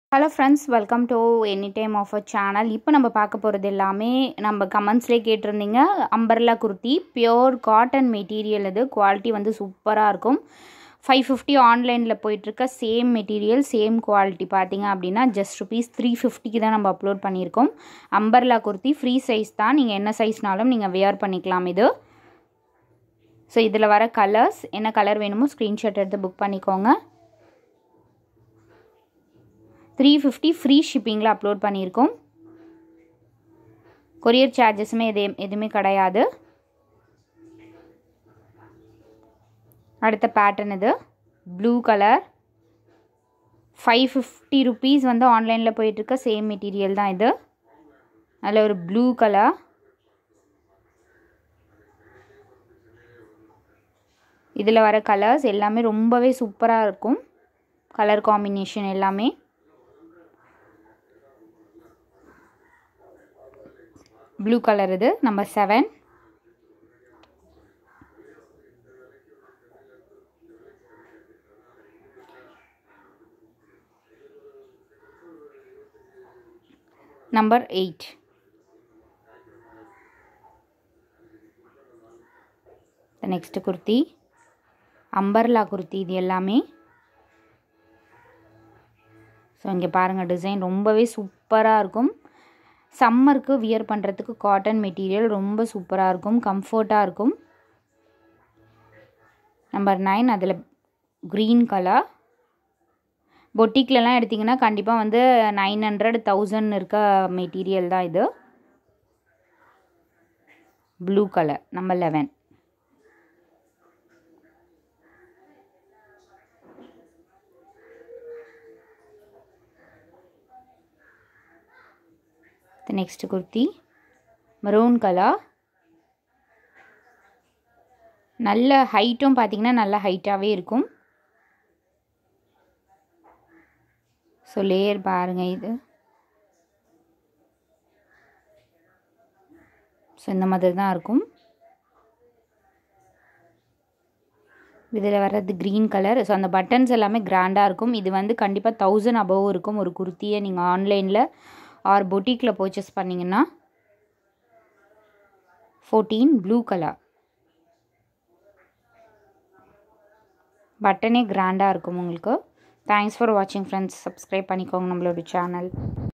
hello friends welcome to any time offer channel இப்போ நம்ம பார்க்க போகிறது எல்லாமே நம்ம கமெண்ட்ஸ்லேயே கேட்டிருந்தீங்க umbrella kurti pure cotton material இது குவாலிட்டி வந்து சூப்பராக இருக்கும் ஃபைவ் ஃபிஃப்டி ஆன்லைனில் போயிட்டுருக்க சேம் மெட்டீரியல் சேம் குவாலிட்டி பார்த்தீங்க அப்படின்னா ஜஸ்ட் ருபீஸ் த்ரீ ஃபிஃப்டிக்கு தான் நம்ம அப்லோட் பண்ணியிருக்கோம் அம்பர்லா குர்த்தி ஃப்ரீ சைஸ் தான் நீங்கள் என்ன சைஸ்னாலும் நீங்கள் வியர் பண்ணிக்கலாம் இது ஸோ இதில் வர கலர்ஸ் என்ன கலர் வேணுமோ ஸ்க்ரீன்ஷாட் எடுத்து புக் பண்ணிக்கோங்க த்ரீ ஃபிஃப்டி ஃப்ரீ ஷிப்பிங்கில் அப்லோட் பண்ணியிருக்கோம் கொரியர் சார்ஜஸுமே எது எதுவுமே கிடையாது அடுத்த பேட்டர்ன் இது blue colour five fifty rupees வந்து ஆன்லைனில் போயிட்டுருக்க சேம் மெட்டீரியல் தான் இது அதில் ஒரு ப்ளூ கலர் இதில் வர கலர்ஸ் எல்லாமே ரொம்பவே சூப்பராக இருக்கும் கலர் காம்பினேஷன் எல்லாமே ப்ளூ கலர் இது number seven number eight next kurti umbrella kurti இது எல்லாமே ஸோ இங்கே பாருங்கள் டிசைன் ரொம்பவே சூப்பராக இருக்கும் சம்மருக்கு வியர் பண்ணுறதுக்கு காட்டன் மெட்டீரியல் ரொம்ப சூப்பராக இருக்கும் கம்ஃபர்ட்டாக இருக்கும் நம்பர் நைன் அதில் க்ரீன் கலர் பொட்டிக்லலாம் எடுத்திங்கன்னா கண்டிப்பாக வந்து நைன் ஹண்ட்ரட் தௌசண்ட் இருக்க மெட்டீரியல் தான் இது blue colour number eleven next kurti maroon colour நல்ல ஹைட்டும் பார்த்திங்கன்னா நல்ல ஹைட்டாகவே இருக்கும் ஸோ லேயர் பாருங்கள் இது ஸோ இந்த மாதிரி தான் இருக்கும் இதில் வர்றது க்ரீன் கலர் ஸோ அந்த பட்டன்ஸ் எல்லாமே கிராண்டாக இருக்கும் இது வந்து கண்டிப்பாக தௌசண்ட் அபவ் இருக்கும் ஒரு குர்த்தியை நீங்கள் ஆன்லைனில் ஆர் பொட்டிக்கில் பர்ச்சேஸ் பண்ணிங்கன்னா ஃபோர்டீன் ப்ளூ கலர் பட்டனே கிராண்டாக இருக்கும் உங்களுக்கு தேங்க்ஸ் ஃபார் வாட்சிங் ஃப்ரெண்ட்ஸ் சப்ஸ்கிரைப் பண்ணிக்கோங்க நம்மளோட சேனல்